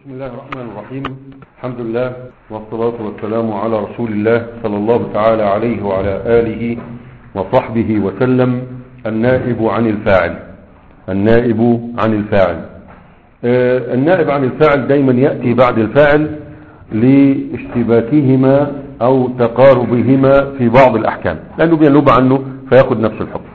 بسم الله الرحمن الرحيم الحمد لله والصلاة والسلام على رسول الله صلى الله تعالى عليه وعلى آله وصحبه وسلم النائب عن الفاعل النائب عن الفاعل آه النائب عن الفاعل دايما يأتي بعد الفاعل لاشتباكهما أو تقاربهما في بعض الأحكام لأنه بينوب عنه فيأخذ نفس الحكم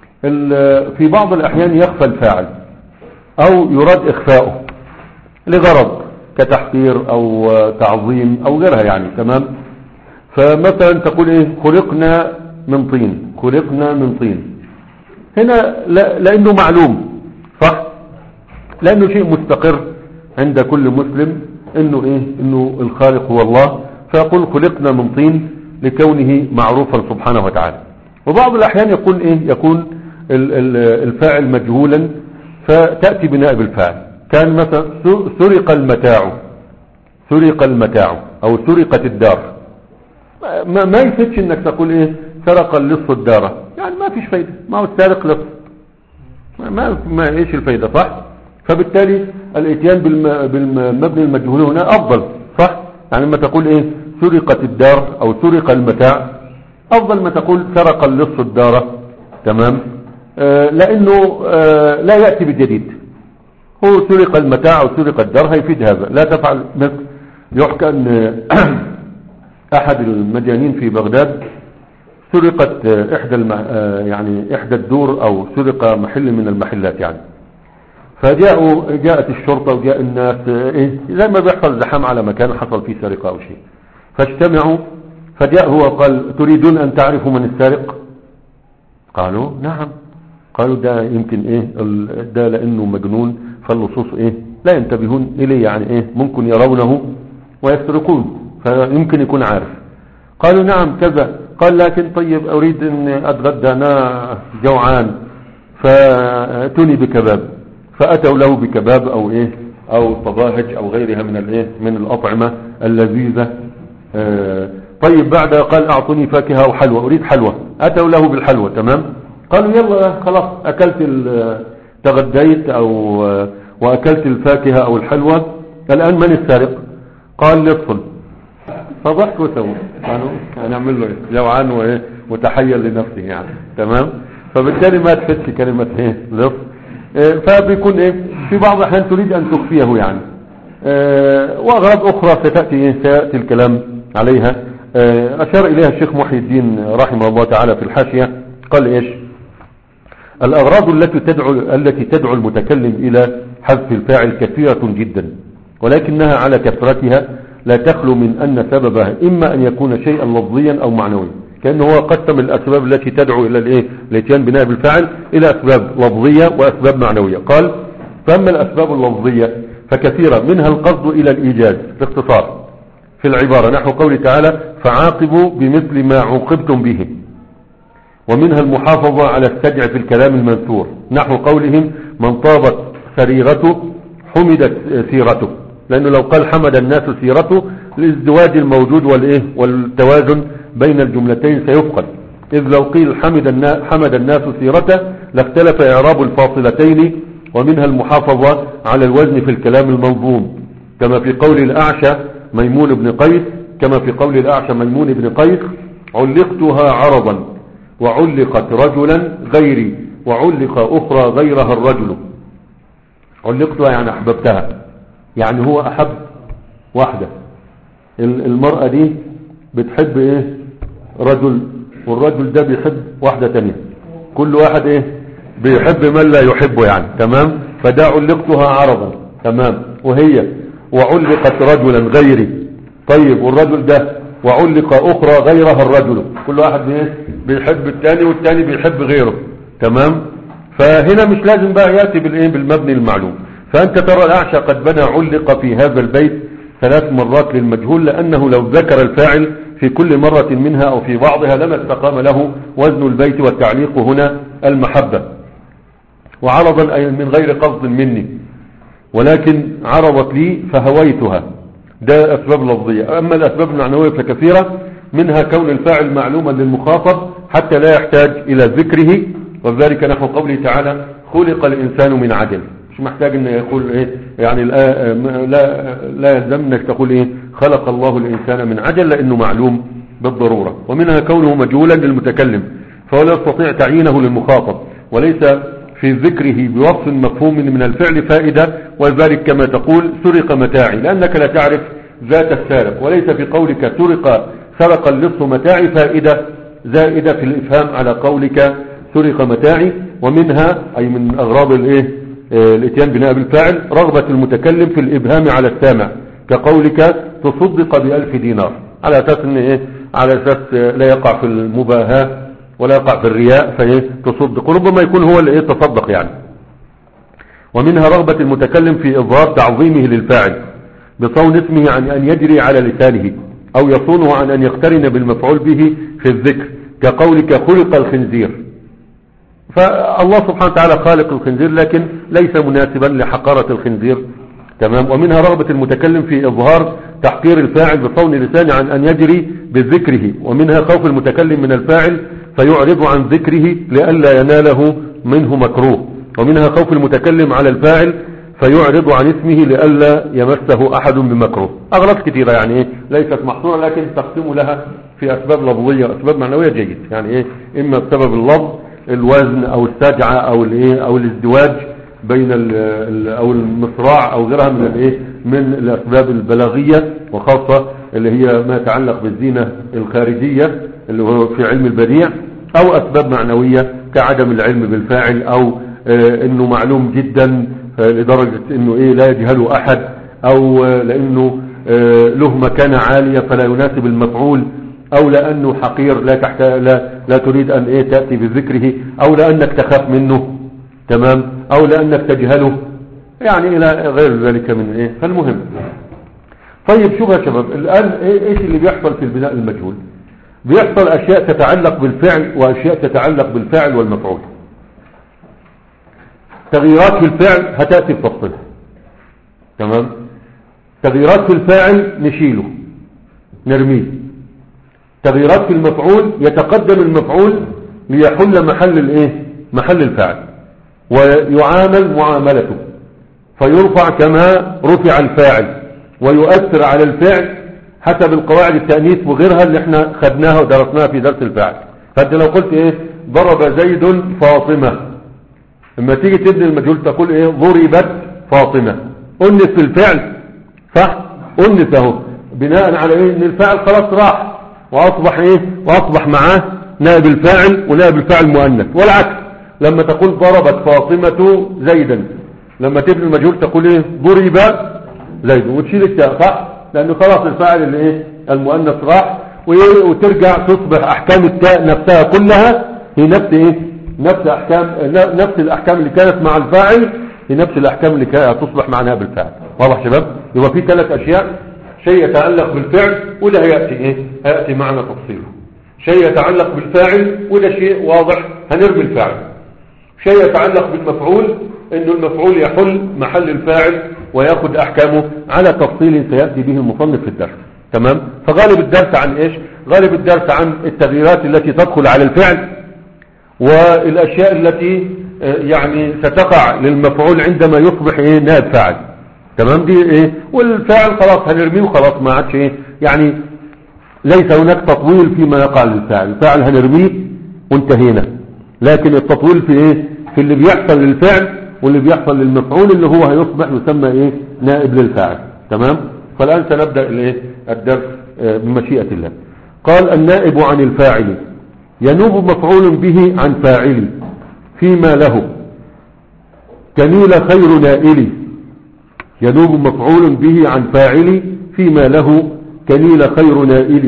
في بعض الأحيان يخفى الفاعل أو يراد إخفاؤه لغرض كتحقير او تعظيم او غيرها يعني تمام فمثلا تقول ايه خلقنا من طين خلقنا من طين هنا لا لانه معلوم صح لانه شيء مستقر عند كل مسلم انه ايه انه الخالق هو الله فيقول خلقنا من طين لكونه معروفا سبحانه وتعالى وبعض الاحيان يكون ايه يكون الفاعل مجهولا فتأتي بنائب الفاعل كان مثلا سرق المتاع سرق المتاع او سرقت الدار ما, ما يفتش انك تقول ايه سرق اللص الدار يعني ما فيش فايدة ما هو السارق لص ما, ما ايش الفايدة صح فبالتالي الاتيان بالمبني المجهول هنا افضل صح يعني لما تقول ايه سرقت الدار او سرق المتاع افضل ما تقول سرق اللص الدار تمام آه لانه آه لا يأتي بالجديد هو سرق المتاع او سرق الدار هيفيد هذا لا تفعل مثل يحكى ان احد المجانين في بغداد سرقت احدى الم... يعني احدى الدور او سرق محل من المحلات يعني فجاءوا جاءت الشرطة وجاء الناس ايه زي ما بيحصل زحام على مكان حصل فيه سرقة او شيء فاجتمعوا فجاء هو قال تريدون ان تعرفوا من السارق قالوا نعم قالوا ده يمكن ايه ده لانه مجنون فاللصوص ايه لا ينتبهون اليه يعني ايه ممكن يرونه ويسرقون فيمكن يكون عارف قالوا نعم كذا قال لكن طيب اريد ان اتغدى انا جوعان فاتوني بكباب فاتوا له بكباب او ايه او طباهج او غيرها من الايه من الاطعمة اللذيذة آه طيب بعد قال اعطوني فاكهة وحلوى اريد حلوى اتوا له بالحلوى تمام قالوا يلا خلاص اكلت تغديت او واكلت الفاكهة او الحلوى الان من السارق قال لصل فضحكوا سوا قالوا هنعمل له جوعان وايه متحيل لنفسه يعني تمام فبالتالي ما تفتش كلمة ايه لص إيه فبيكون ايه في بعض الاحيان تريد ان تخفيه يعني إيه واغراض اخرى ستأتي ايه سيأتي الكلام عليها إيه اشار اليها الشيخ محي الدين رحمه الله تعالى في الحاشية قال ايش الأغراض التي تدعو, التي تدعو المتكلم إلى حذف الفاعل كثيرة جدا ولكنها على كثرتها لا تخلو من أن سببها إما أن يكون شيئا لفظيا أو معنويا كأنه هو قسم الأسباب التي تدعو إلى الإيه الاتيان بناء بالفاعل إلى أسباب لفظية وأسباب معنوية قال فأما الأسباب اللفظية فكثيرة منها القصد إلى الإيجاز باختصار في العبارة نحو قوله تعالى فعاقبوا بمثل ما عوقبتم به ومنها المحافظة على السجع في الكلام المنثور نحو قولهم من طابت سريرته حمدت سيرته لأنه لو قال حمد الناس سيرته الازدواج الموجود والإيه والتوازن بين الجملتين سيفقد إذ لو قيل حمد الناس, حمد الناس سيرته لاختلف إعراب الفاصلتين ومنها المحافظة على الوزن في الكلام المنظوم كما في قول الأعشى ميمون بن قيس كما في قول الأعشى ميمون بن قيس علقتها عرضا وعلقت رجلا غيري وعلق أخرى غيرها الرجل علقتها يعني أحببتها يعني هو أحب واحدة المرأة دي بتحب إيه رجل والرجل ده بيحب واحدة تانية كل واحد إيه بيحب من لا يحبه يعني تمام فده علقتها عرضا تمام وهي وعلقت رجلا غيري طيب والرجل ده وعلق أخرى غيرها الرجل كل واحد بيحب الثاني والثاني بيحب غيره تمام فهنا مش لازم بقى يأتي بالإيه بالمبني المعلوم فأنت ترى الأعشى قد بنى علق في هذا البيت ثلاث مرات للمجهول لأنه لو ذكر الفاعل في كل مرة منها أو في بعضها لما استقام له وزن البيت والتعليق هنا المحبة وعرضا أي من غير قصد مني ولكن عرضت لي فهويتها ده أسباب لفظية أما الأسباب المعنوية فكثيرة منها كون الفاعل معلوما للمخاطب حتى لا يحتاج إلى ذكره وذلك نحو قوله تعالى خلق الإنسان من عجل مش محتاج ان يقول ايه يعني لا لا, لا يلزم انك تقول ايه خلق الله الانسان من عجل لانه معلوم بالضرورة ومنها كونه مجهولا للمتكلم فهو لا يستطيع تعيينه للمخاطب وليس في ذكره بوصف مفهوم من الفعل فائدة وذلك كما تقول سرق متاعي لأنك لا تعرف ذات السارق وليس في قولك سرق سرق اللص متاعي فائدة زائدة في الإفهام على قولك سرق متاعي ومنها أي من أغراض الإيه آه، الاتيان بناء بالفاعل رغبة المتكلم في الإبهام على السامع كقولك تصدق بألف دينار على أساس إن إيه على أساس لا يقع في المباهاة ولا يقع في الرياء فإيه تصدق ربما يكون هو اللي إيه تصدق يعني ومنها رغبة المتكلم في إظهار تعظيمه للفاعل بصون اسمه عن أن يجري على لسانه أو يصونه عن أن يقترن بالمفعول به في الذكر كقولك خلق الخنزير فالله سبحانه وتعالى خالق الخنزير لكن ليس مناسبا لحقارة الخنزير تمام ومنها رغبة المتكلم في إظهار تحقير الفاعل بصون لسانه عن أن يجري بذكره ومنها خوف المتكلم من الفاعل فيعرض عن ذكره لئلا يناله منه مكروه ومنها خوف المتكلم على الفاعل فيعرض عن اسمه لئلا يمسه أحد بمكروه أغلط كثيرة يعني إيه ليست محصورة لكن تقسم لها في أسباب لفظية وأسباب معنوية جيد يعني إيه إما بسبب اللفظ الوزن أو السجعة أو الإيه أو الازدواج بين ال أو المصراع أو غيرها من الإيه من الأسباب البلاغية وخاصة اللي هي ما يتعلق بالزينة الخارجية اللي هو في علم البديع أو أسباب معنوية كعدم العلم بالفاعل أو آه انه معلوم جدا لدرجة انه ايه لا يجهله احد او لانه له مكانة عالية فلا يناسب المفعول او لانه حقير لا تحت لا, لا تريد ان ايه تأتي بذكره او لانك تخاف منه تمام او لانك تجهله يعني الى غير ذلك من ايه فالمهم طيب شوف يا شباب الان ايش اللي بيحصل في البناء المجهول بيحصل اشياء تتعلق بالفعل واشياء تتعلق بالفاعل والمفعول تغييرات في الفعل هتأتي بتفصيلها تمام تغييرات في الفاعل نشيله نرميه تغييرات في المفعول يتقدم المفعول ليحل محل الايه محل الفاعل ويعامل معاملته فيرفع كما رفع الفاعل ويؤثر على الفعل حسب القواعد التأنيث وغيرها اللي احنا خدناها ودرسناها في درس الفاعل فانت لو قلت ايه ضرب زيد فاطمة لما تيجي تبني المجهول تقول ايه ضربت فاطمة انس في الفعل صح انس اهو بناء على ايه ان الفاعل خلاص راح واصبح ايه واصبح معاه نائب الفاعل ونائب الفاعل مؤنث والعكس لما تقول ضربت فاطمة زيدا لما تبني المجهول تقول ايه ضرب زيد وتشيل التاء صح لانه خلاص الفاعل اللي ايه المؤنث راح وترجع تصبح احكام التاء نفسها كلها هي نفس ايه نفس احكام نفس الاحكام اللي كانت مع الفاعل هي نفس الاحكام اللي كانت تصبح مع نائب الفاعل واضح شباب يبقى في ثلاث اشياء شيء يتعلق بالفعل وده هياتي ايه هياتي معنا تفصيله شيء يتعلق بالفاعل وده شيء واضح هنرمي الفاعل شيء يتعلق بالمفعول انه المفعول يحل محل الفاعل وياخذ احكامه على تفصيل سياتي به المصنف في الدرس تمام فغالب الدرس عن ايش غالب الدرس عن التغييرات التي تدخل على الفعل والاشياء التي يعني ستقع للمفعول عندما يصبح ايه نائب فاعل تمام دي ايه والفاعل خلاص هنرميه وخلاص ما عادش ايه يعني ليس هناك تطويل فيما يقع للفاعل الفاعل هنرميه وانتهينا لكن التطويل في ايه في اللي بيحصل للفعل واللي بيحصل للمفعول اللي هو هيصبح يسمى ايه نائب للفاعل تمام فالان سنبدا الايه الدرس بمشيئه الله قال النائب عن الفاعل ينوب مفعول به عن فاعل فيما له كنيل خير نائل ينوب مفعول به عن فاعل فيما له كنيل خير نائل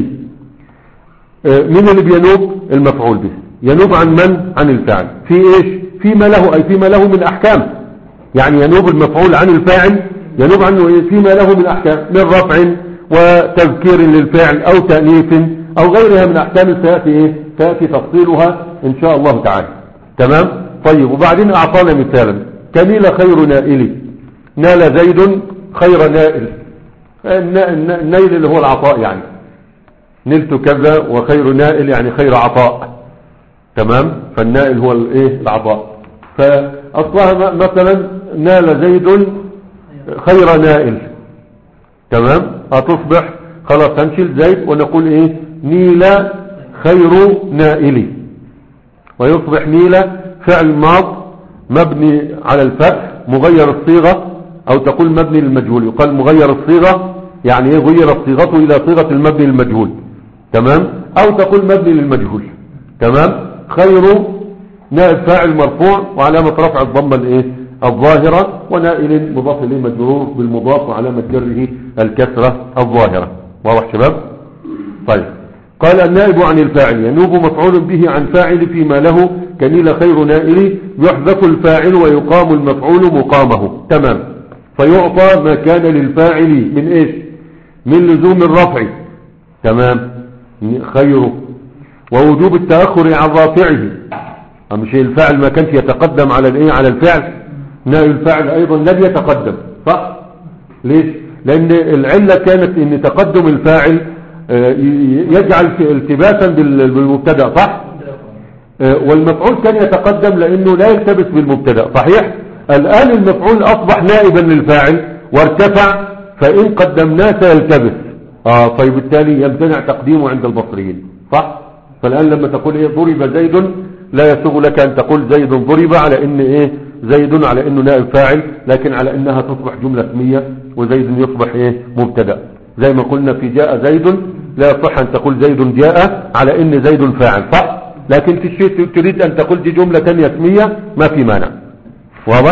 من اللي بينوب المفعول به ينوب عن من عن الفاعل في ايش فيما له اي فيما له من احكام يعني ينوب المفعول عن الفاعل ينوب عنه إيه؟ فيما له من احكام من رفع وتذكير للفعل او تأنيف او غيرها من احكام سيأتي ايه سيأتي تفصيلها ان شاء الله تعالى تمام طيب وبعدين اعطانا مثالا كنيل خير نائل نال زيد خير نائل النيل اللي هو العطاء يعني نلت كذا وخير نائل يعني خير عطاء تمام فالنائل هو الايه العطاء اصلها م- مثلا نال زيد خير نائل تمام هتصبح خلاص هنشيل زيد ونقول ايه نيل خير نائلي ويصبح نيل فعل ماض مبني على الفتح مغير الصيغة او تقول مبني للمجهول يقال مغير الصيغة يعني ايه غيرت صيغته الى صيغة المبني للمجهول تمام او تقول مبني للمجهول تمام خير نائب فاعل مرفوع وعلامة رفع الضمة الايه الظاهرة ونائل مضاف اليه مجرور بالمضاف وعلامة جره الكسرة الظاهرة واضح شباب طيب قال النائب عن الفاعل ينوب مفعول به عن فاعل فيما له كنيل خير نائل يحذف الفاعل ويقام المفعول مقامه تمام فيعطى ما كان للفاعل من ايش من لزوم الرفع تمام خيره ووجوب التأخر عن رافعه مش الفاعل ما كانش يتقدم على الايه على الفعل نائب الفاعل ايضا لم يتقدم صح ليش لان العلة كانت ان تقدم الفاعل آه، ي- يجعل في- التباسا بال- بالمبتدا صح آه، والمفعول كان يتقدم لانه لا يلتبس بالمبتدا صحيح الان المفعول اصبح نائبا للفاعل وارتفع فان قدمناه سيلتبس اه فبالتالي يمتنع تقديمه عند البصريين صح فالان لما تقول ايه ضرب زيد لا يسوغ لك ان تقول زيد ضرب على ان ايه زيد على انه نائب فاعل لكن على انها تصبح جملة اسمية وزيد يصبح ايه مبتدا زي ما قلنا في جاء زيد لا يصح ان تقول زيد جاء على ان زيد فاعل صح لكن في الشيء تريد ان تقول دي جملة تانية اسمية ما في مانع واضح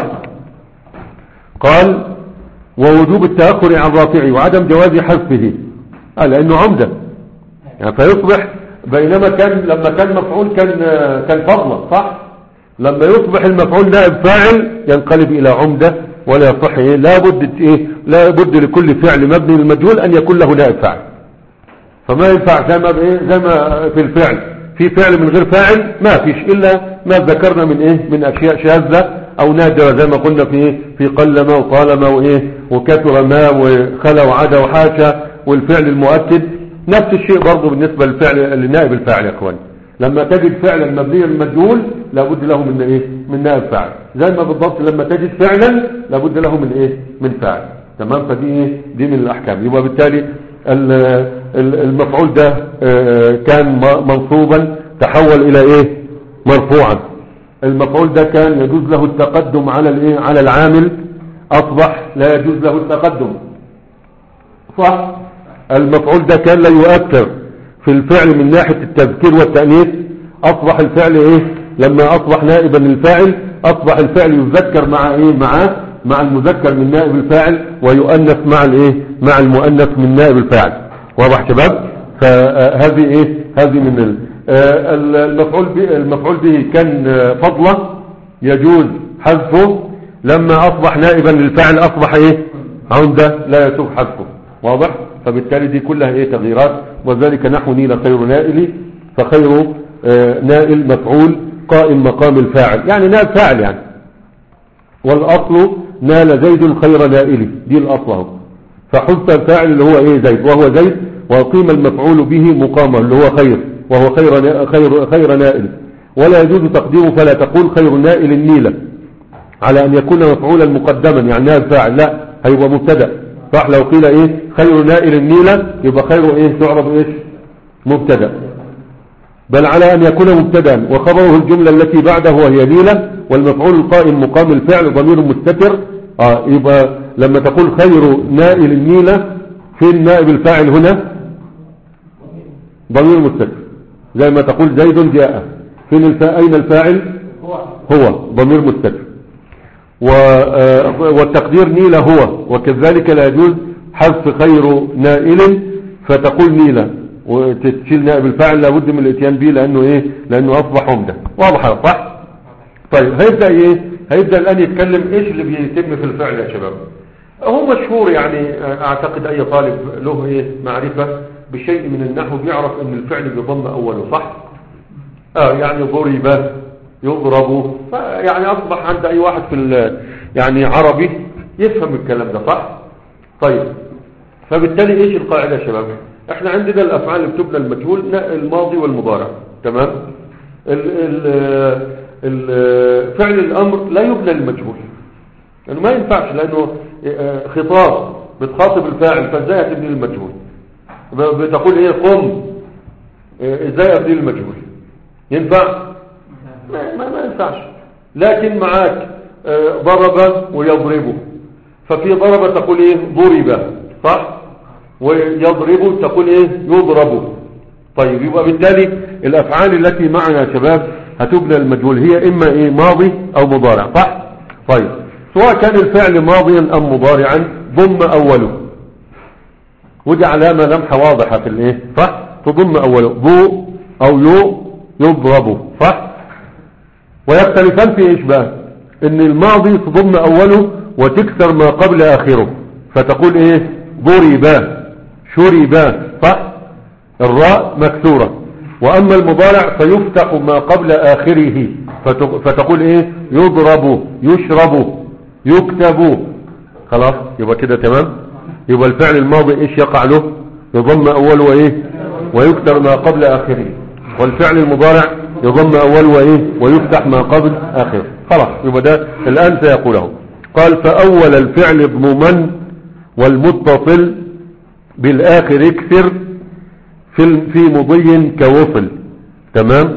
قال ووجوب التأخر عن رافعه وعدم جواز حذفه آه لانه عمدة يعني فيصبح بينما كان لما كان مفعول كان كان فضلا صح لما يصبح المفعول نائب فاعل ينقلب الى عمدة ولا يصح ايه لا بد ايه لا بد لكل فعل مبني للمجهول ان يكون له نائب فاعل فما ينفع زي ما بايه زي ما في الفعل في فعل من غير فاعل ما فيش الا ما ذكرنا من ايه من اشياء شاذة او نادرة زي ما قلنا في ايه في قلما وطالما وايه وكثر ما وخلا وعدا وحاشا والفعل المؤكد نفس الشيء برضه بالنسبة للفعل لنائب الفاعل يا اخواني لما تجد فعلا مبنيا للمجهول لابد له من ايه من نائب فاعل زي ما بالضبط لما تجد فعلا لابد له من ايه من فاعل تمام فدي ايه دي من الاحكام يبقى بالتالي ال- ال- المفعول ده آه، كان م- منصوبا تحول الى ايه مرفوعا المفعول ده كان يجوز له التقدم على الايه على العامل اصبح لا يجوز له التقدم صح المفعول ده كان لا يؤثر في الفعل من ناحية التذكير والتأنيث أصبح الفعل إيه لما أصبح نائبا للفاعل أصبح الفعل يذكر مع إيه معاه مع المذكر من نائب الفاعل ويؤنث مع الإيه مع المؤنث من نائب الفاعل واضح شباب فهذه إيه هذه من ال- آه، المفعول به المفعول به كان آه، فضلا يجوز حذفه لما أصبح نائبا للفاعل أصبح إيه عمدة لا يسوغ حذفه واضح فبالتالي دي كلها ايه تغييرات وذلك نحو نيل خير نائل فخير آه، نائل مفعول قائم مقام الفاعل يعني نائب فاعل يعني والاصل نال زيد خير نائل دي الاصل اهو فحذف الفاعل اللي هو ايه زيد وهو زيد وقيم المفعول به مقامه اللي هو خير وهو خير نا- خير خير نائل ولا يجوز تقديمه فلا تقول خير نائل النيله على ان يكون مفعولا مقدما يعني نائب فاعل لا هيبقى مبتدا صح لو قيل ايه خير نائل النيلة يبقى خير ايه تعرف ايش مبتدا بل على ان يكون مبتدا وخبره الجملة التي بعده وهي نيلة والمفعول القائم مقام الفعل ضمير مستتر اه يبقى لما تقول خير نائل النيلة فين نائب الفاعل هنا ضمير مستتر زي ما تقول زيد جاء فين الفا... اين الفاعل هو ضمير مستتر و- آه، والتقدير نيلة هو وكذلك لا يجوز حذف خير نائل فتقول نيلة وتشيل نائب الفاعل لابد من الاتيان به لانه ايه لانه اصبح عمدة واضحة صح طيب هيبدأ ايه هيبدأ الان يتكلم ايش اللي بيتم في الفعل يا شباب هو مشهور يعني آه، اعتقد اي طالب له ايه معرفة بشيء من النحو بيعرف ان الفعل بيضم اوله صح اه يعني ضرب يضرب يعني اصبح عند اي واحد في ال- يعني عربي يفهم الكلام ده صح طيب فبالتالي ايش القاعدة يا شباب احنا عندنا الافعال اللي بتبنى المجهول نا- الماضي والمضارع تمام ال ال ال- فعل الامر لا يبنى للمجهول لانه ما ينفعش لانه آه، خطاب بتخاطب الفاعل فازاي هتبني للمجهول ب- بتقول ايه قم آه، ازاي ابني للمجهول ينفع ما, ما, ما ينفعش لكن معاك آه، ضرب ويضربه ففي ضرب تقول ايه ضرب صح ويضرب تقول ايه يضرب طيب يبقى بالتالي الافعال التي معنا يا شباب هتبنى المجهول هي اما ايه ماضي او مضارع صح طيب سواء كان الفعل ماضيا ام مضارعا ضم اوله ودي علامة لمحة واضحة في الايه صح تضم اوله ضوء او يو يضرب صح ويختلفان في ايش بقى ان الماضي تضم اوله وتكسر ما قبل اخره فتقول ايه ضرب شرب صح الراء مكسورة واما المضارع فيفتح ما قبل اخره فتق- فتقول ايه يضرب يشرب يكتب خلاص يبقى كده تمام يبقى الفعل الماضي ايش يقع له يضم اوله وايه ويكسر ما قبل اخره والفعل المضارع يضم اول وايه ويفتح ما قبل اخره خلاص يبقى ده الان سيقوله قال فاول الفعل اضمما والمتصل بالاخر اكسر في في مضي كوصل تمام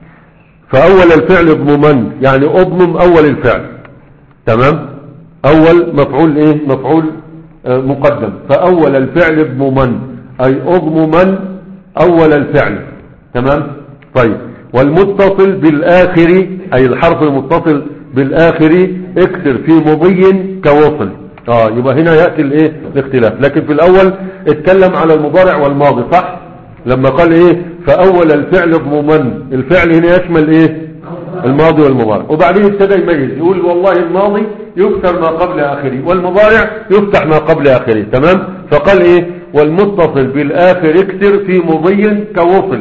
فاول الفعل اضمما يعني اضمم اول الفعل تمام اول مفعول ايه مفعول آه، مقدم فاول الفعل اضمما اي اضمما اول الفعل تمام طيب والمتصل بالاخر اي الحرف المتصل بالاخر اكسر في مضي كوصل اه يبقى هنا ياتي الايه الاختلاف لكن في الاول اتكلم على المضارع والماضي صح لما قال ايه فاول الفعل اضمما الفعل هنا يشمل ايه الماضي والمضارع وبعدين ابتدى يميز يقول والله الماضي يكسر ما قبل آخره والمضارع يفتح ما قبل آخره تمام فقال ايه والمتصل بالآخر اكسر في مضي كوصل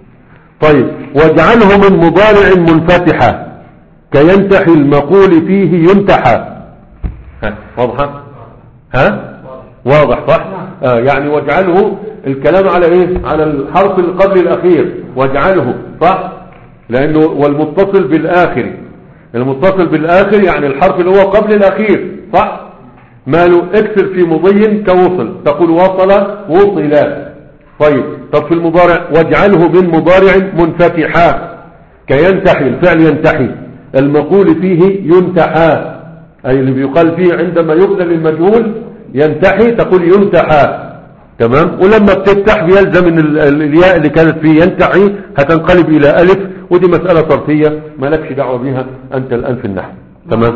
طيب واجعله من مضارع منفتحة كينتحي المقول فيه ينتحى ها واضحة ها واضح صح آه يعني واجعله الكلام على ايه على الحرف اللي قبل الاخير واجعله صح لانه والمتصل بالاخر المتصل بالاخر يعني الحرف اللي هو قبل الاخير صح ماله اكسر في مضي كوصل تقول وصل وصلا طيب طب في المضارع واجعله من مضارع منفتحا كينتحي الفعل ينتحي المقول فيه ينتحى أي اللي بيقال فيه عندما يبنى للمجهول ينتحي تقول ينتحى تمام ولما بتفتح بيلزم ان ال- ال- الياء اللي كانت فيه ينتحي هتنقلب الى الف ودي مسألة صرفية ما لكش دعوة بها انت الان في النحو تمام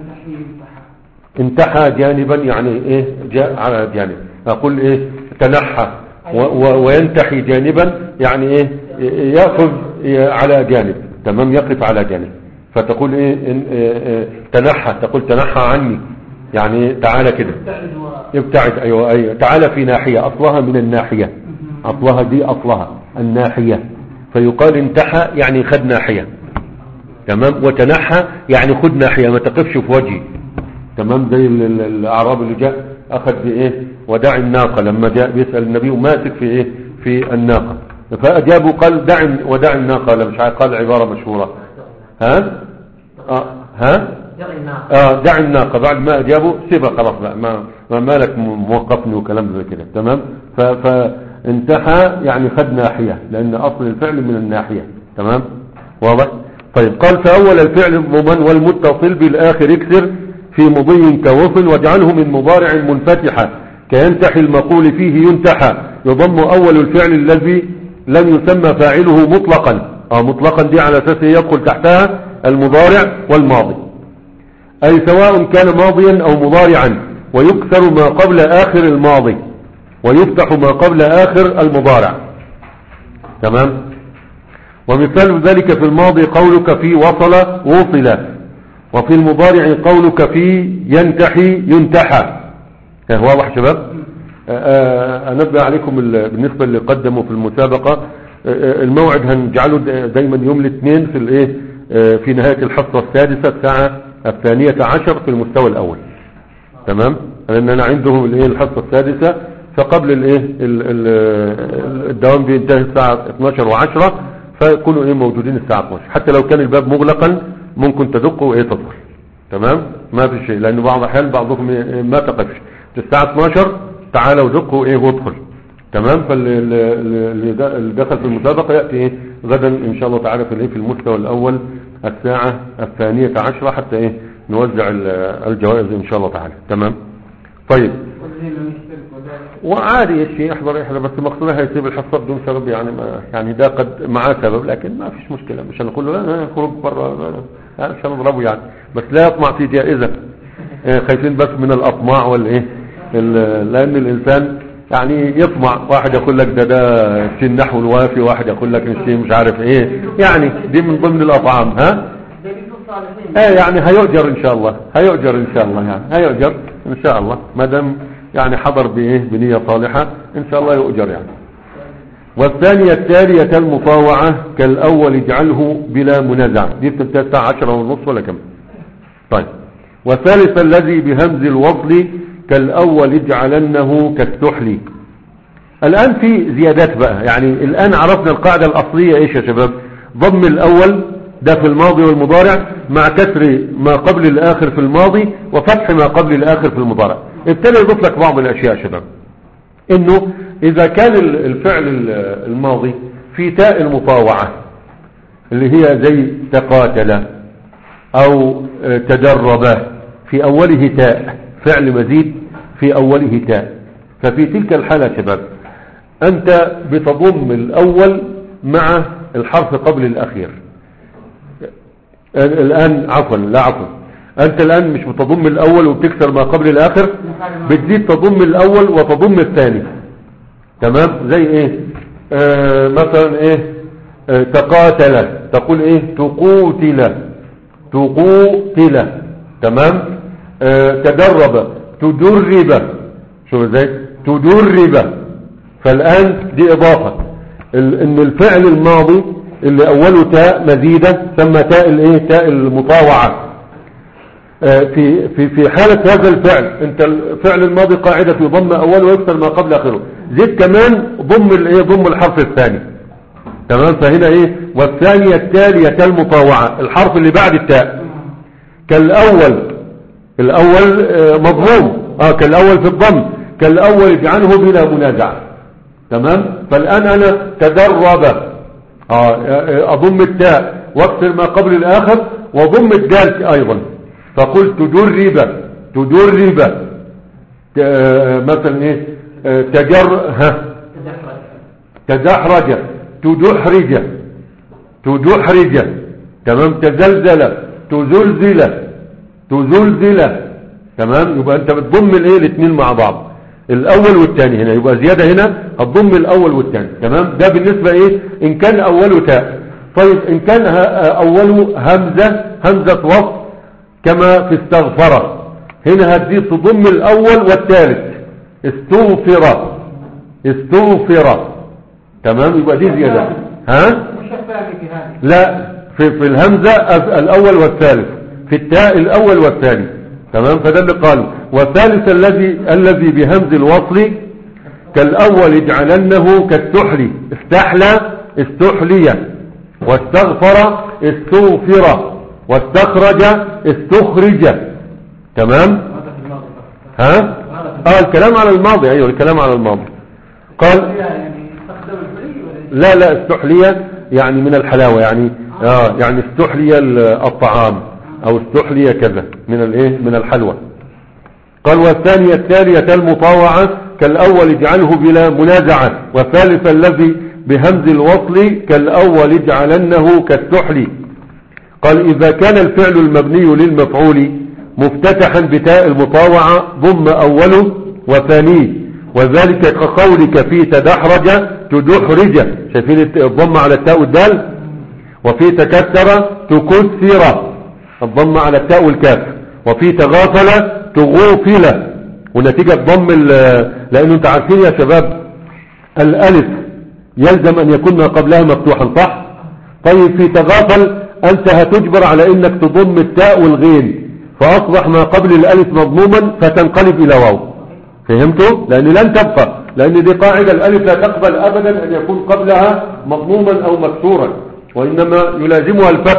انتحى جانبا يعني ايه جاء على جانب اقول ايه تنحى و و وينتحي جانبا يعني ايه يأخذ على جانب تمام يقف على جانب فتقول ايه إن إيه إيه تنحى تقول تنحى عني يعني تعالى كده ابتعد ايوه ايوه تعالى في ناحية اصلها من الناحية اصلها دي اصلها الناحية فيقال انتحى يعني خد ناحية تمام وتنحى يعني خد ناحية ما تقفش في وجهي تمام زي ال- ال- الاعراب اللي جاء اخذ بايه ودع الناقة لما جاء بيسأل النبي وماسك في ايه في الناقة فاجابه قال دع ودع الناقة ولا مش عارف قال عبارة مشهورة ها آه ها اه دع الناقة بعد ما اجابه سيبها خلاص بقى ما ما مالك موقفني وكلام زي كده تمام ف فانتحى يعني خد ناحية لان اصل الفعل من الناحية تمام واضح طيب قال فاول الفعل ضمن والمتصل بالاخر اكسر في مضي كوصل واجعله من مضارع منفتحة كينتحي المقول فيه ينتحى يضم اول الفعل الذي لم يسمى فاعله مطلقا اه مطلقا دي على اساس يدخل تحتها المضارع والماضي أي سواء كان ماضيا أو مضارعا ويكسر ما قبل آخر الماضي ويفتح ما قبل آخر المضارع تمام ومثال ذلك في الماضي قولك في وصل وصل وفي المضارع قولك في ينتحي ينتحى ها، واضح شباب آه، آه، أنبه عليكم ال- بالنسبة اللي قدموا في المسابقة آه، آه، الموعد هنجعله د- دايما يوم الاثنين في الايه آه، في نهاية الحصة السادسة الساعة الثانية عشر في المستوى الأول تمام لأن أنا عندهم الايه الحصة السادسة فقبل الايه ال- ال- الدوام بينتهي الساعة 12 و10 فيكونوا ايه موجودين الساعة 12 حتى لو كان الباب مغلقا ممكن تدق وايه تدخل تمام ما في شيء لان بعض الاحيان بعضكم ي- ما تقفش الساعه 12 تعالوا دقوا ايه وادخل تمام فاللي دخل في المسابقه ياتي ايه غدا ان شاء الله تعالى في الايه في المستوى الاول الساعه الثانيه عشرة حتى ايه نوزع ال- الجوائز ان شاء الله تعالى تمام طيب والذين لم يشتركوا ذلك وعادي الشيء يحضر يحضر بس مقصوده هيسيب الحصه بدون سبب يعني ما يعني ده قد معاه سبب لكن ما فيش مشكله مش هنقول له لا لا خروج بره لا مش هنضربه يعني بس لا يطمع في جائزه آه، خايفين بس من الاطماع والايه ال- لان الانسان يعني يطمع واحد يقول لك ده ده في النحو الوافي واحد يقول لك الشيء مش عارف ايه يعني دي من ضمن الاطعام ها ده بيكون صالحين ايه يعني هيؤجر ان شاء الله هيؤجر ان شاء الله يعني هيؤجر ان شاء الله ما دام يعني حضر بايه بنية صالحة ان شاء الله يؤجر يعني والثانية التالية المطاوعة كالأول اجعله بلا منازع دي بتنتهي الساعة عشرة ونص ولا كم طيب والثالث الذي بهمز الوصل كالأول اجعلنه كالسحل الآن في زيادات بقى يعني الآن عرفنا القاعدة الأصلية إيش يا شباب ضم الأول ده في الماضي والمضارع مع كسر ما قبل الآخر في الماضي وفتح ما قبل الآخر في المضارع ابتدى يضيف لك بعض الأشياء يا شباب إنه إذا كان ال- الفعل ال- الماضي في تاء المطاوعة اللي هي زي تقاتل أو آه، تدرب في أوله تاء فعل مزيد في أوله تاء ففي تلك الحالة يا شباب أنت بتضم الأول مع الحرف قبل الأخير الآن عفوا لا عفوا أنت الآن مش بتضم الأول وبتكسر ما قبل الآخر بتزيد تضم الأول وتضم الثاني تمام زي إيه آه مثلا إيه آه تقاتل تقول إيه تقوتل تقوتل تمام آه تدرب تدرب شوف ازاي تدرب فالآن دي إضافة ال- ان الفعل الماضي اللي أوله تاء مزيدة سمى تاء الايه تاء المطاوعة آه، في في في حالة هذا الفعل انت الفعل الماضي قاعدة يضم أوله ويكسر ما قبل آخره زد كمان ضم الايه ضم الحرف الثاني تمام فهنا ايه والثانية التالية المطاوعة الحرف اللي بعد التاء كالأول الأول آه، مضموم اه كالأول في الضم كالأول اجعله بلا منازعة تمام فالآن أنا تدرب آه آه، أضم التاء واكسر ما قبل الآخر وضم الدال أيضا فقلت تدرب تدرب ت- آه، مثلا ايه آه، تجر ها تدحرج تدحرج تدحرج تمام تزلزل تزلزل تزلزل تمام يبقى انت بتضم الايه الاثنين مع بعض الاول والثاني هنا يبقى زيادة هنا هتضم الاول والثاني تمام ده بالنسبة ايه ان كان اوله تاء طيب ان كان ه- اوله همزة همزة وصف كما في استغفر هنا هتزيد تضم الاول والثالث استغفر استغفر تمام يبقى دي زيادة ها مش الثاني في هذه لا في, في الهمزة أف- الأول والثالث في التاء الأول والثاني تمام فده اللي قال والثالث الذي الذي بهمز الوصل كالأول اجعلنه كالسحل استحلى استحلي واستغفر استغفر واستخرج استخرج تمام هذا في الماضي فقط. ها اه الكلام على الماضي ايوه الكلام على الماضي قال يعني استخدم الفري ولا لا لا استحلية يعني من الحلاوة يعني آه يعني استحلي ال- الطعام او استحلي كذا من الايه من الحلوى قال والثانية التالية المطاوعة كالأول اجعله بلا منازعة والثالث الذي بهمز الوصل كالأول اجعلنه كالسحل قال إذا كان الفعل المبني للمفعول مفتتحا بتاء المطاوعة ضم أوله وثانيه وذلك كقولك في تدحرج تدحرج شايفين الت- الضم على التاء والدال وفي تكسر تكسر الضم على التاء والكاف وفي تغافل تغوفل ونتيجة ضم ال- لأنه انت عارفين يا شباب الألف يلزم أن يكون ما قبلها مفتوحا صح طيب في تغافل أنت هتجبر على أنك تضم التاء والغين فأصبح ما قبل الألف مضموما فتنقلب إلى واو فهمتوا؟ لأن لن تبقى لأن دي قاعدة الألف لا تقبل أبدا أن يكون قبلها مضموما أو مكسورا وإنما يلازمها الفتح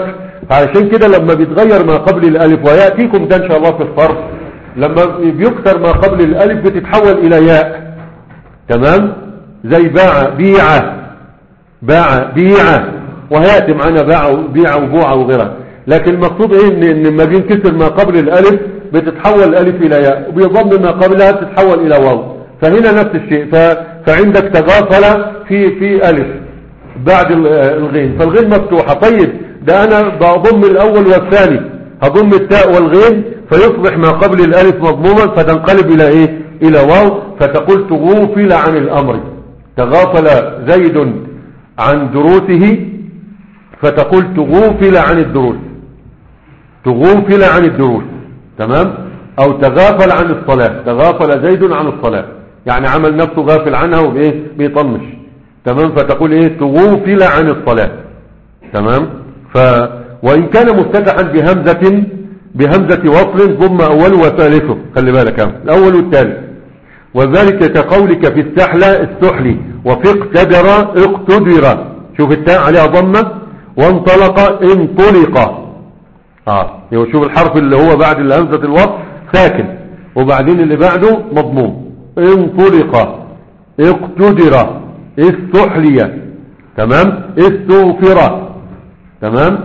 علشان كده لما بيتغير ما قبل الالف ويأتيكم ده ان شاء الله في الصرف لما بيكسر ما قبل الالف بتتحول الى ياء تمام زي باع بيع باع بيع وهياتي معانا باع بيع وبوع وغيرها لكن المقصود ايه ان ان لما بينكسر ما قبل الالف بتتحول الالف الى ياء وبيضم ما قبلها تتحول الى واو فهنا نفس الشيء ف... فعندك تغافل في في الف بعد ال- الغين فالغين مفتوحه طيب ده انا بضم الاول والثاني هضم التاء والغين فيصبح ما قبل الالف مضموما فتنقلب الى ايه الى واو فتقول تغوفل عن الامر تغافل زيد عن دروسه فتقول تغوفل عن الدروس تغوفل عن الدروس تمام او تغافل عن الصلاة تغافل زيد عن الصلاة يعني عمل نفسه غافل عنها وبايه بيطنش تمام فتقول ايه تغوفل عن الصلاة تمام ف وان كان مفتتحا بهمزة بهمزة وصل ضم اوله وثالثه خلي بالك ها. الاول والثالث وذلك كقولك في السحلة السحلي وفي اقتدر اقتدر شوف التاء عليها ضمة وانطلق انطلق اه يبقى شوف الحرف اللي هو بعد الهمزة الوصل ساكن وبعدين اللي بعده مضموم انطلق اقتدر استحلي تمام استغفر تمام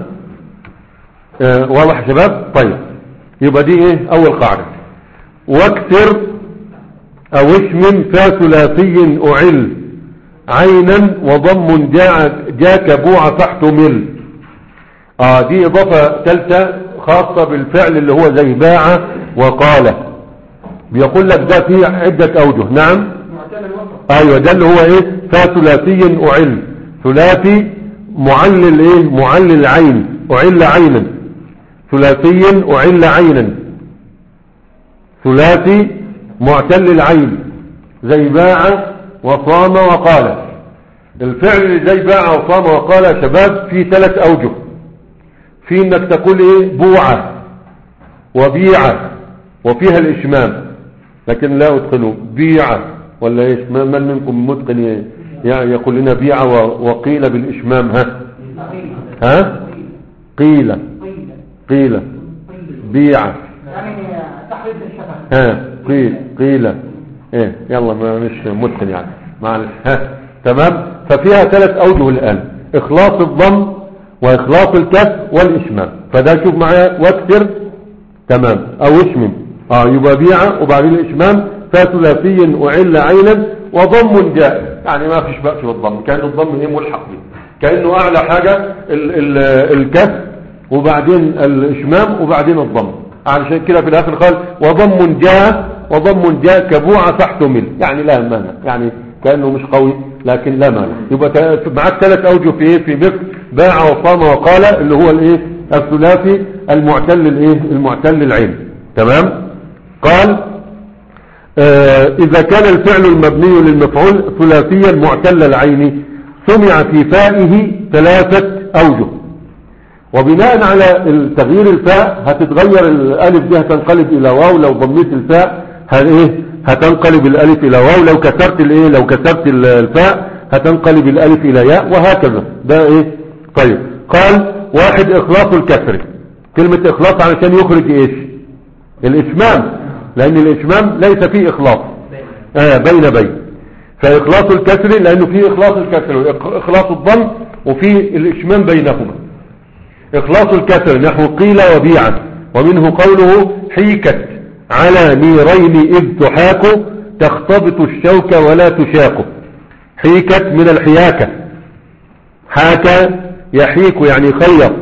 آه واضح يا شباب طيب يبقى دي ايه اول قاعدة واكثر او اشمم فا ثلاثي اعل عينا وضم جاء جاك بوع فاحتمل اه دي اضافة ثالثة خاصة بالفعل اللي هو زي باع وقال بيقول لك ده فيه عدة اوجه نعم معتل الوسط ايوه ده اللي هو ايه فا ثلاثي اعل ثلاثي معلل ايه معلل عين اعل عينا ثلاثي اعل عينا ثلاثي معتل العين زي باع وصام وقال الفعل اللي زي باع وصام وقال يا شباب في ثلاث اوجه في انك تقول ايه بوعة وبيعة وفيها الاشمام لكن لا ادخلوا بيعة ولا ايش ما- من منكم متقن ي- يعني يقول لنا بيعة و- وقيل بالاشمام ها ها قيل قيل بيعة يعني تحريف الشفه ها قيل قيل ايه يلا ما مش متقن يعني معلش ها تمام ففيها ثلاث اوجه الان اخلاص الضم واخلاص الكسر والاشمام فده شوف معايا واكسر تمام او اشمم اه يبقى بيعة وبعدين الاشمام فثلاثي اعل عينا وضم جاء يعني ما فيش بأس بالضم كان الضم ايه ملحق به كانه اعلى حاجة ال ال الكسر وبعدين الاشمام وبعدين الضم علشان كده في الاخر قال وضم جاء وضم جاء كبوعة فاحتمل يعني لا مانع يعني كانه مش قوي لكن لا مانع يبقى تا- معاك ثلاث اوجه في ايه في مثل باع وصام وقال اللي هو الايه الثلاثي المعتل الايه المعتل العين تمام قال آه اذا كان الفعل المبني للمفعول ثلاثيا معتل العين سمع في فائه ثلاثة اوجه وبناء على تغيير الفاء هتتغير الالف دي هتنقلب الى واو لو ضميت الفاء ه- ايه هتنقلب الالف الى واو لو كسرت الايه لو كسرت ال- الفاء هتنقلب الالف الى ياء وهكذا ده ايه طيب قال واحد اخلاص الكسر كلمة اخلاص علشان يخرج ايش الاشمام لان الاشمام ليس فيه اخلاص آه بين بين فاخلاص الكسر لانه فيه اخلاص الكسر اخلاص الضم وفي الاشمام بينهما إخلاص الكسر نحو قيل وبيعة ومنه قوله حيكت على نيرين إذ تحاك تختبط الشوك ولا تشاك حيكت من الحياكة حاك يحيك يعني خيط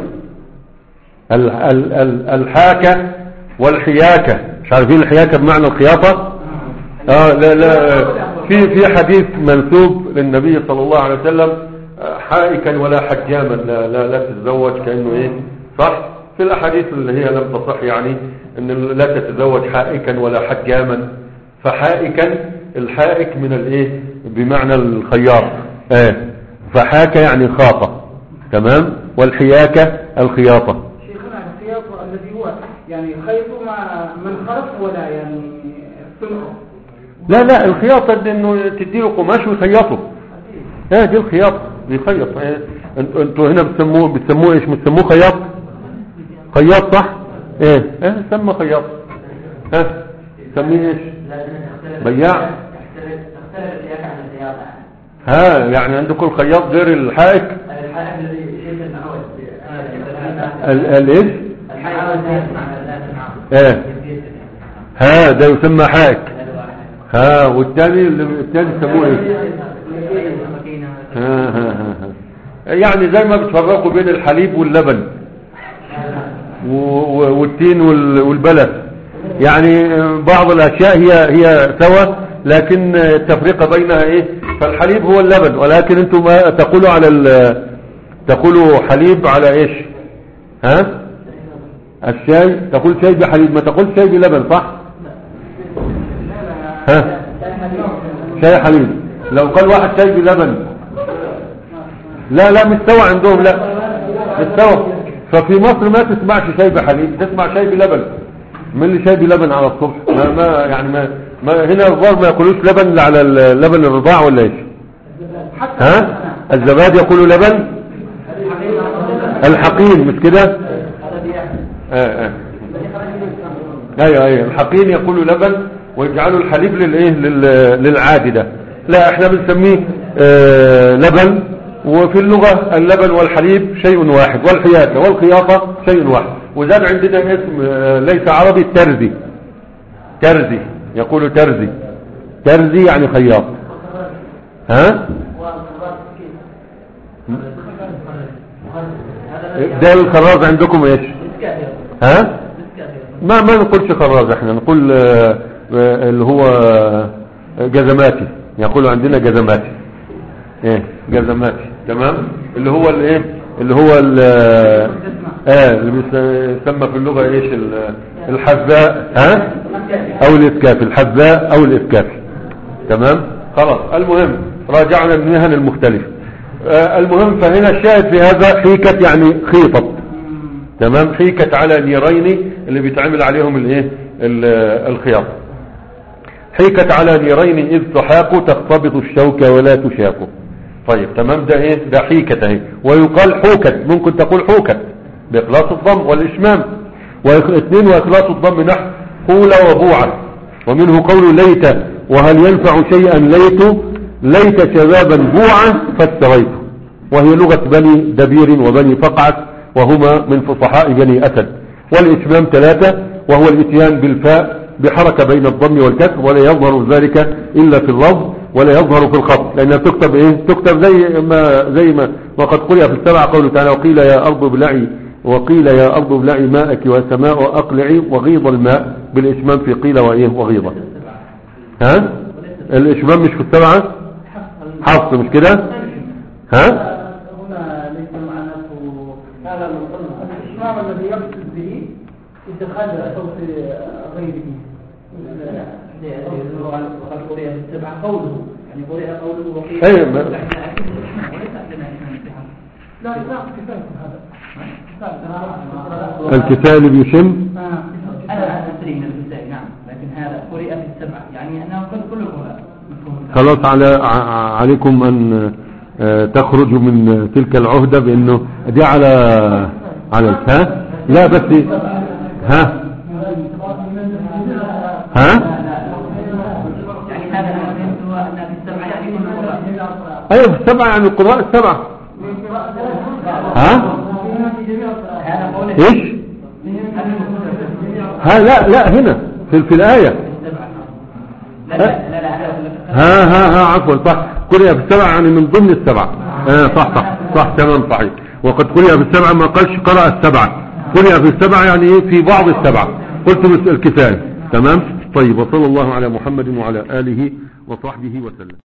ال- ال- ال- الحاكة والحياكة مش عارفين الحياكة بمعنى الخياطة آه لا لا في في حديث منسوب للنبي صلى الله عليه وسلم آه، حائكا ولا حجاما لا لا, لا تتزوج كأنه ايه صح في الاحاديث اللي هي لم تصح يعني ان لا تتزوج حائكا ولا حجاما فحائكا الحائك من الايه بمعنى الخياط اه فحاك يعني خاطة تمام والحياكة الخياطة شيخنا الخياط الذي هو يعني خيط ما من خلق ولا يعني صنعه لا لا الخياطة دي انه تديله قماش ويخيطه اه دي الخياطة بيخيط اه انت- انتوا هنا بتسموه بتسموه ايش بتسموه خياط خياط صح ايه ايه سمى خياط ها سميه ايش بياع تختلف تختلف السياق عن الخياطة ها يعني عندكم الخياط غير الحائك الحائط الذي شيء المعود ال- الايش الحائط الذي يصنع لا تنعم ايه ها ده يسمى حائك ها والتاني اللي- التاني يسموه ايه ها ها ها ها. يعني زي ما بتفرقوا بين الحليب واللبن و- و- والتين وال- والبلد يعني بعض الاشياء هي هي سوا لكن التفرقه بينها ايه فالحليب هو اللبن ولكن انتم ما تقولوا على ال- تقولوا حليب على ايش ها الشاي تقول شاي بحليب ما تقول شاي بلبن صح ها شاي حليب لو قال واحد شاي بلبن لا لا مستوى عندهم لا مستوى ففي مصر ما تسمعش شاي بحليب تسمع شاي بلبن من اللي شاي بلبن على الصبح ما, ما يعني ما, ما هنا الظاهر ما يقولوش لبن إلا على ال- لبن الرضاع ولا ايش ها الزبادي يقولوا لبن الحقين مش كده آه آه. ايوه ايوه الحقين يقولوا لبن ويجعلوا الحليب للايه لل- للعادي ده لا احنا بنسميه آه لبن وفي اللغة اللبن والحليب شيء واحد والحياكة والخياطة شيء واحد وزاد عندنا اسم آه ليس عربي ترزي ترزي يقولوا ترزي ترزي يعني خياط ها ده الخراز عندكم ايش ها ما ما نقولش خراز احنا نقول آه، آه، اللي هو آه، جزماتي يقولوا عندنا جزماتي ايه جزماتي تمام اللي هو الايه اللي هو ال- اه اللي بيس- يسمى في اللغة ايش ال- الحذاء ها او الاسكافي الحذاء او الاسكافي تمام خلاص المهم راجعنا المهن المختلفة آه، المهم فهنا الشاهد في هذا حيكة يعني خيطة تمام حيكت على نيرين اللي بيتعمل عليهم الايه ال- الخياط حيكت على نيرين اذ تحاق تختبط الشوك ولا تشاق طيب تمام ده ايه ده حيكت اهي ويقال حوكت ممكن تقول حوكت باخلاص الضم والاشمام واثنين واخلاص الضم نحو قول وبوعة ومنه قول ليت وهل ينفع شيئا ليت ليت شبابا بوعة فاستويت وهي لغة بني دبير وبني فقعت وهما من فصحاء بني أسد والإتمام ثلاثة وهو الإتيان بالفاء بحركة بين الضم والكسر ولا يظهر ذلك إلا في اللفظ ولا يظهر في الخط لأنها تكتب إيه تكتب زي ما زي ما وقد قرئ في السبع قوله تعالى وقيل يا أرض ابلعي وقيل يا أرض ابلعي ماءك وسماء أقلعي وغيض الماء بالإشمام في قيل وإيه وغيضة ها الإشمام مش في السبعة حفص مش كده ها هنا ليس معناته هذا الإشمام الذي يقصد به اتخاذ صوت غيره وقد قرئ بالسبعة قوله يعني قرئ قوله وقيل أيوة، ما- وليس عندنا إسلام اتحاد. لا لا كفاية هذا الكساء اللي بيشم أنا أدري من الكتاب نعم لكن هذا قرئ في السبعة يعني أنه كل كل القرآن مفهوم خلاص على ع- عليكم أن آه، تخرجوا من تلك العهدة بأنه دي على على ها لا بس ها ها يعني هذا أنا فهمته أن في السبعة يعني كل القرآن ايوه السبعة يعني القراء السبعة ها هذا قوله ايش ها لا لا هنا في, في الآية لا لا لا لا هذا ها ها ها عفوا صح قرئ في السبعة يعني من ضمن السبعة آه صح صح صح تمام صحيح وقد قرئ في السبعة ما قالش قرأ السبعة قرئ في السبعة يعني ايه في بعض السبعة قلت بس الكفاية تمام طيب وصلى الله على محمد وعلى آله وصحبه وسلم